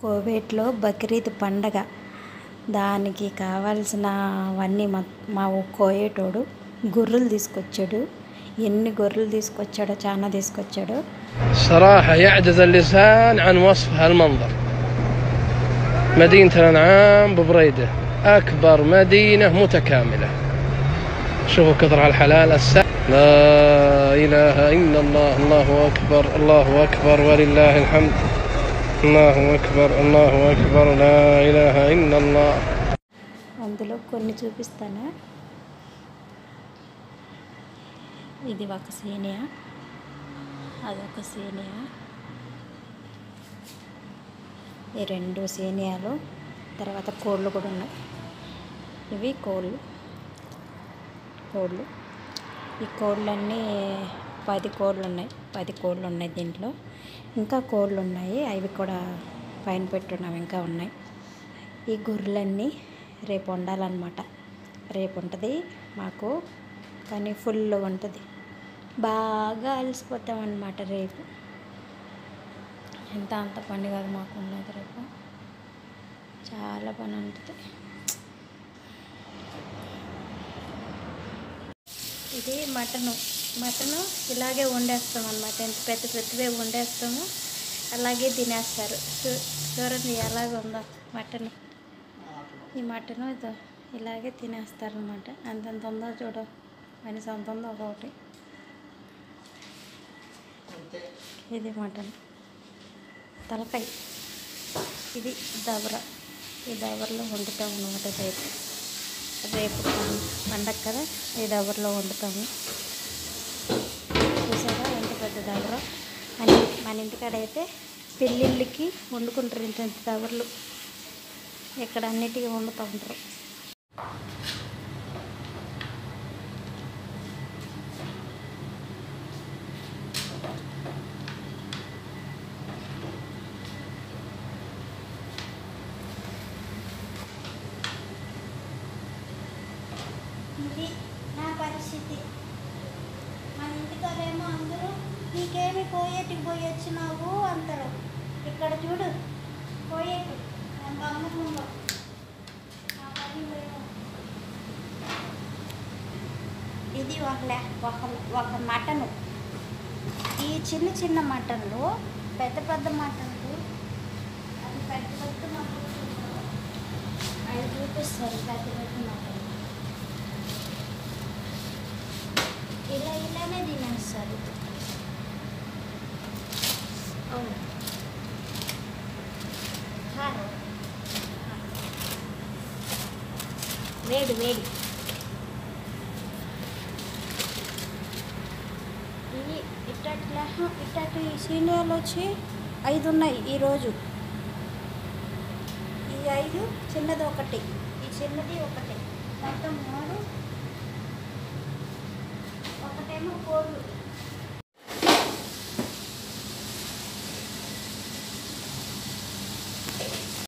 కోవేట్లో బక్రీద్ పండగ దానికి కావాల్సినవన్నీ మా మా కోయేటోడు గొర్రెలు తీసుకొచ్చాడు ఎన్ని గొర్రెలు తీసుకొచ్చాడో చాలా తీసుకొచ్చాడు صراحة يعجز اللسان عن وصف هالمنظر مدينة الأنعام ببريدة أكبر مدينة متكاملة شوفوا كثر هالحلال السا لا إله إلا الله الله أكبر الله أكبر ولله الحمد الله أكبر الله أكبر لا إله إلا الله అందులో కొన్ని చూపిస్తాను ఇది ఒక సేనియా అదొక సేనియా ఈ రెండు సేనియాలు తర్వాత కోళ్ళు కూడా ఉన్నాయి ఇవి కోళ్ళు కోళ్ళు ఈ కోళ్ళన్నీ పది కోళ్ళు ఉన్నాయి పది కోళ్ళు ఉన్నాయి దీంట్లో ఇంకా కోళ్ళు ఉన్నాయి అవి కూడా పైన పెట్టున్నాం ఇంకా ఉన్నాయి ఈ గొర్రెలన్నీ రేపు వండాలన్నమాట రేపు ఉంటుంది మాకు కానీ ఫుల్ ఉంటుంది బాగా అలసిపోతాం అన్నమాట రేపు ఎంత అంత పని కాదు మాకు ఉన్నది రేపు చాలా పని ఉంటుంది ఇది మటను మటను ఇలాగే వండేస్తాం అనమాట ఎంత పెద్ద పెద్దవే వండేస్తాము అలాగే తినేస్తారు చూ- చూడండి ఎలాగ ఉందో మటన్ ఈ మటన్ ఇదో ఇలాగే తినేస్తారు అనమాట అంతంత ఉందో చూడ మనిషి అంత ఉందో ఒకటి ఇది మటన్ తలకాయ ఇది దబర ఈ దబరలో వండుతాం అనమాట రేపు రేపు పం- పండగ కదా ఈ దబరలో వండుతాము చూసారా ఎంత పెద్ద దబర మన మన ఇంటికాడ అయితే పెళ్ళిళ్ళకి వండుకుంటారు ఇంత ఇంత దబరలు ఇక్కడ అన్నిటికీ వండుతూ ఉంటారు ఇది నా పరిస్థితి మన ఇంటికాడేమో అందరూ నీకేమి పోయేటికి పోయి వచ్చినావు అంటారు ఇక్కడ చూడు పోయేటి ఎంత అమ్ముకుందో నా పని పోయావు. ఇది ఒక లే- ఒక ఒక మటను ఈ చిన్న చిన్న మటన్లు పెద్ద పెద్ద మటన్లు అది పెద్ద పెద్ద మటన్లు అవి చూపిస్తారు పెద్ద పెద్ద మటన్లు ఇలా ఇలానే తినేస్తారు అవును కారం. వేడి వేడి ఇవి ఇట్టటి లహం ఇట్టటి సీనియర్లు వచ్చి ఐదు ఉన్నాయి ఈరోజు ఈ ఐదు చిన్నది ఒకటి ఈ చిన్నది ఒకటి మొత్తం మూడు ఒకటేమో కోళ్ళు